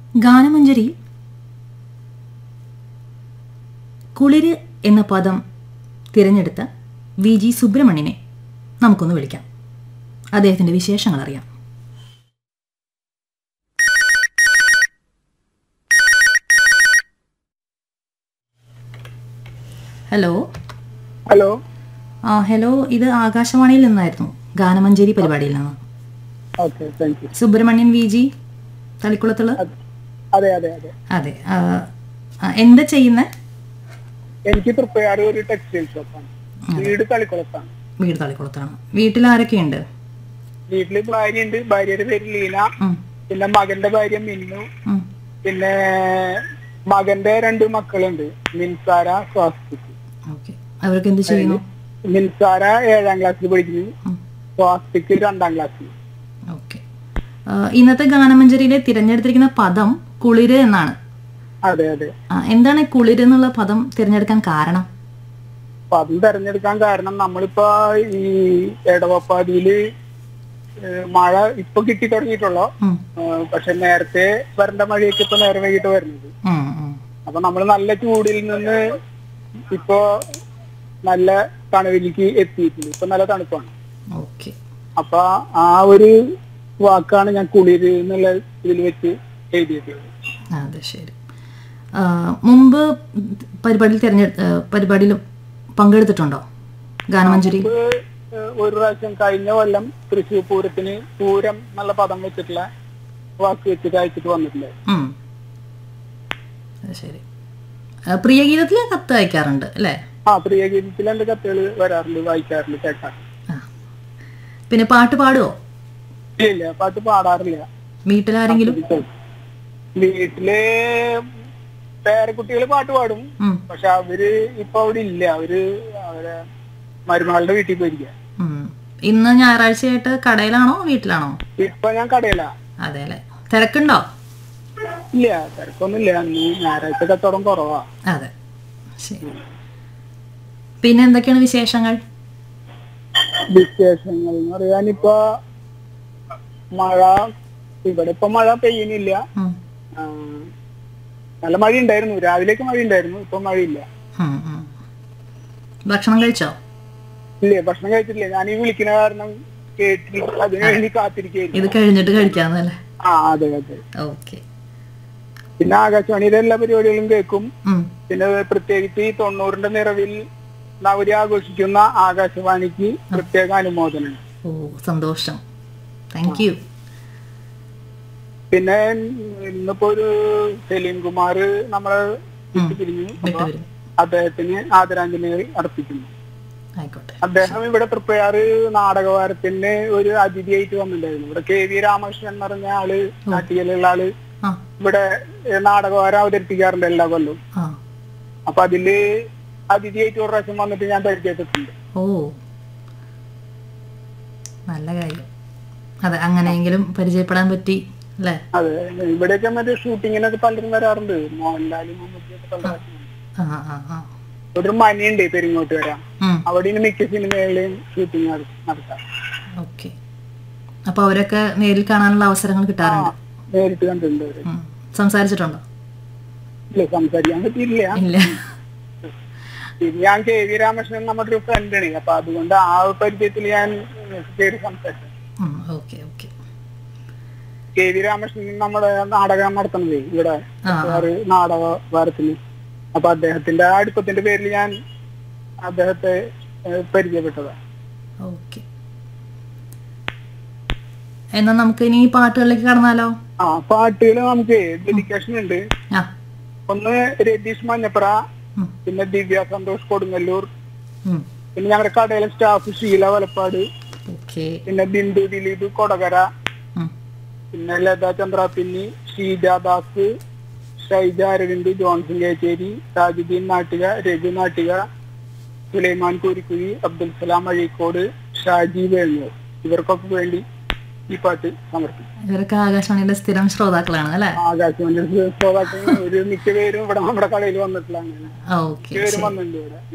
ഗാനമഞ്ജരി കുളിര് എന്ന പദം തിരഞ്ഞെടുത്ത വി ജി സുബ്രഹ്മണ്യനെ നമുക്കൊന്ന് വിളിക്കാം അദ്ദേഹത്തിന്റെ വിശേഷങ്ങൾ അറിയാം ഹലോ ഹലോ ആ ഹലോ ഇത് ആകാശവാണിയിൽ നിന്നായിരുന്നു ഗാനമഞ്ജരി പരിപാടിയിൽ നിന്ന് okay thank you Subrahmanyan V G തളിക്കുളത്തുള്ള അതെ അതെ അതെ അതെ ആ, ആ, എന്താ ചെയ്യുന്നത് എനിക്ക് തൃപ്പയാട് ഒരു ടെക്സ്റ്റൈൽ ഷോപ്പാണ് വീട് കളിക്കുളത്താണ് വീട് തളിക്കുളത്താണ് വീട്ടിൽ ആരൊക്കെയുണ്ട് വീട്ടില് ഭാര്യയുണ്ട് ഭാര്യയുടെ പേര് ലീന ഉം, പിന്നെ മകന്റെ ഭാര്യ മിന്നു ഉം. പിന്നെ മകന്റെ രണ്ട് മക്കളുണ്ട് മിൻസാര സ്വാസ്തിക് ഓക്കെ അവർക്ക് എന്ത് ചെയ്യുന്നു മിൻസാര ഏഴാം ക്ലാസ്സിൽ പഠിക്കുന്നു ഉം, സ്വാസ്തിക് രണ്ടാം ക്ലാസ്സിൽ ഓക്കെ ആ, ഇന്നത്തെ ഗാനമഞ്ജരിയിലെ തിരഞ്ഞെടുത്തിരിക്കുന്ന പദം കുളിര് എന്നാണ് അതെ അതെ ആ, എന്താണ് ഈ കുളിര് എന്നുള്ള പദം തിരഞ്ഞെടുക്കാൻ കാരണം അപ്പൊ അതും തെരഞ്ഞെടുക്കാൻ കാരണം നമ്മളിപ്പോ ഈ എടവപ്പാതിയില് ഏഹ് മഴ ഇപ്പൊ കിട്ടി തുടങ്ങിയിട്ടുള്ളൂ ഉം, ഏഹ് പക്ഷെ നേരത്തെ വരേണ്ട മഴയൊക്കെ ഇപ്പൊ നേരെ വൈകിട്ട് വരുന്നത് ഉം, ഉം. അപ്പൊ നമ്മൾ നല്ല ചൂടിൽ നിന്ന് ഇപ്പോ നല്ല തണുവിലേക്ക് എത്തിയിട്ടുണ്ട് ഇപ്പൊ നല്ല തണുപ്പാണ് ഓക്കെ അപ്പൊ ആ ഒരു വാക്കാണ് ഞാൻ കുളിര് എന്നുള്ള ഇതിൽ വെച്ച് എഴുതിയിട്ടുള്ളത് അതെ ശരി ആ, മുമ്പ് പരിപാടിയിൽ തിരഞ്ഞെടു പരിപാടിയിൽ പങ്കെടുത്തിട്ടുണ്ടോ ഗാനമഞ്ജരി ഇത് ഏഹ് ഒരു പ്രാവശ്യം കഴിഞ്ഞ കൊല്ലം തൃശ്ശൂർ പൂരത്തിന് പൂരം എന്നുള്ള പദം വെച്ചിട്ടുള്ള വാക്ക് വെച്ചിട്ട് അയച്ചിട്ട് വന്നിട്ടുണ്ട് ഉം. അത് ശരി ആ, പ്രിയഗീതത്തിൽ കത്ത് അയക്കാറുണ്ട് അല്ലേ ആ പ്രിയ ഗീതത്തിൽ എന്റെ കത്തുകൾ വരാറുണ്ട് വായിക്കാറുണ്ട് കേൾക്കാറുണ്ട് ആ പിന്നെ പാട്ട് പാടുവോ ഇല്ല പാട്ട് പാടാറില്ല വീട്ടിലാരെങ്കിലും വീട്ടില് പേരക്കുട്ടികൾ പാട്ട് പാടും ഉം, പക്ഷെ അവര് ഇപ്പൊ അവിടെ ഇല്ല അവര് അവരെ മരുമകളുടെ വീട്ടിൽ പോയിരിക്കുക ഉം. ഇന്ന് ഞായറാഴ്ചയായിട്ട് കടയിലാണോ വീട്ടിലാണോ ഇപ്പൊ ഞാൻ കടയില അതെ അല്ലേ തിരക്കുണ്ടോ ഇല്ല തിരക്കൊന്നുമില്ല അന്ന് ഞായറാഴ്ച കച്ചവടം കുറവാ അതെ ശരി പിന്നെ എന്തൊക്കെയാണ് വിശേഷങ്ങൾ വിശേഷങ്ങൾ എന്ന് പറയാൻ ഇപ്പൊ മഴ ഇവിടെ ഇപ്പൊ മഴ പെയ്യുന്നില്ല ഉം, ആ, നല്ല മഴ ഉണ്ടായിരുന്നു രാവിലേക്ക് മഴ ഉണ്ടായിരുന്നു ഇപ്പൊ മഴയില്ല ഉം, ഉം. ഭക്ഷണം കഴിച്ചോ ഇല്ല ഭക്ഷണം കഴിച്ചിട്ടില്ല ഞാൻ ഈ വിളിക്കുന്ന കാരണം കേട്ടിട്ട് അതിനു വേണ്ടി കാത്തിരിക്കുകയായിരുന്നു ഇത് കഴിഞ്ഞിട്ട് കഴിക്കാന്നല്ലേ ആ അതെ അതെ ഓക്കെ പിന്നെ ആകാശവാണിയിലെ എല്ലാ പരിപാടികളും കേൾക്കും ഉം, പിന്നെ പ്രത്യേകിച്ച് ഈ തൊണ്ണൂറിന്റെ നിറവിൽ നവരി ആഘോഷിക്കുന്ന ആകാശവാണിക്ക് പ്രത്യേക അനുമോദനം ഓ സന്തോഷം താങ്ക് യു പിന്നെ ഇന്നിപ്പോ ഒരു സലീം കുമാർ നമ്മളെ വിട്ടു പിരിഞ്ഞു അപ്പൊ വിട്ടുവരും അദ്ദേഹത്തിന് ആദരാഞ്ജലികൾ അർപ്പിക്കുന്നു ആയിക്കോട്ടെ അദ്ദേഹം ഇവിടെ തൃപ്പയാറ് നാടകവാരത്തിന് ഒരു അതിഥിയായിട്ട് വന്നിട്ടുണ്ടായിരുന്നു ഇവിടെ കെ വി രാമകൃഷ്ണൻ എന്ന് പറഞ്ഞ ആള് നാട്ടിലുള്ള ആള് ആ ഇവിടെ ഏഹ്, നാടകവാരം അവതരിപ്പിക്കാറുണ്ട് എല്ലാ കൊല്ലവും ആ അപ്പൊ അതില് അതിഥിയായിട്ട് ഒരു പ്രാവശ്യം വന്നിട്ട് ഞാൻ പരിചയപ്പെട്ടിട്ടുണ്ട് ഓ നല്ല കാര്യം അതെ അങ്ങനെയെങ്കിലും പരിചയപ്പെടാൻ പറ്റി അല്ലേ അതെ ഇവിടെയൊക്കെ മറ്റേ ഷൂട്ടിങ്ങിനൊക്കെ പലരും വരാറുണ്ട് മോഹൻലാലും മമ്മൂട്ടിയൊക്കെ പല പ്രാവശ്യം വന്നു. ആ ആ ആ ഒരു മനിയുണ്ട് പെരിങ്ങോട്ട് വരാം ഉം, അവിടെ ഇനി മിക്ക സിനിമകളെയും ഷൂട്ടിങ് നടത്താം ഓക്കെ അപ്പൊ അവരൊക്കെ നേരിൽ കാണാനുള്ള അവസരങ്ങൾ കിട്ടാറുണ്ട് നേരിട്ട് കണ്ടിട്ടുണ്ട് അവര് ഉം. സംസാരിച്ചിട്ടുണ്ടോ ഇല്ല സംസാരിക്കാൻ പറ്റിയില്ല ഇല്ല ഇത് ഞാൻ കെ വി രാമകൃഷ്ണൻ നമ്മുടെ ഒരു ഫ്രണ്ടാണ് അപ്പൊ അതുകൊണ്ട് ആ ഒരു പരിചയത്തിൽ ഞാൻ കയറി സംസാരിച്ചു okay okay K V Ramakrishnan നമ്മുടെ നാടകം നടത്തുന്നത് ഇവിടെ ആ ഒരു നാടക വാരത്തിന് അപ്പൊ അദ്ദേഹത്തിന്റെ ആ അടുപ്പത്തിന്റെ പേരിൽ ഞാൻ അദ്ദേഹത്തെ ഏഹ്, പരിചയപ്പെട്ടതാണ് ഓക്കെ എന്നാ നമുക്ക് ഇനി ഈ പാട്ടുകളിലേക്ക് കടന്നാലോ ആ പാട്ടുകൾ നമുക്ക് ഡെഡിക്കേഷൻ ഉണ്ട് ആ ഒന്ന് രതീഷ് മഞ്ഞപ്ര ഉം, പിന്നെ ദിവ്യ സന്തോഷ് കൊടുങ്ങല്ലൂർ ഉം. പിന്നെ ഞങ്ങളുടെ കടയിലെ സ്റ്റാഫ് ഷീല വലപ്പാട് ഓക്കെ പിന്നെ ബിന്ദു ദിലീപ് കൊടകര ഉം, പിന്നെ ലത ചന്ദ്രാപിന്നി ഷീജ ദാസ് ഷൈജ അരവിന്ദ് ജോൺസൺ കേച്ചേരി താജുദ്ദീൻ നാട്ടിക രഘു നാട്ടിക സുലൈമാൻ കൂരിക്കുഴി അബ്ദുൽ സലാം അഴീക്കോട് ഷാജി വേണൂർ ഇവർക്കൊക്കെ വേണ്ടി ഈ പാട്ട് സമർപ്പിക്കും ഇവരൊക്കെ ആകാശവാണിയുടെ സ്ഥിരം ശ്രോതാക്കളാണ് അല്ലേ ആകാശവാണി ശ്രോതാക്കൾ ഒരു മിക്ക പേരും ഇവിടെ നമ്മുടെ കടയിൽ വന്നിട്ടുള്ള അങ്ങനെ ഓക്കെ മിക്ക പേരും വന്നിട്ടുണ്ട് ഇവിടെ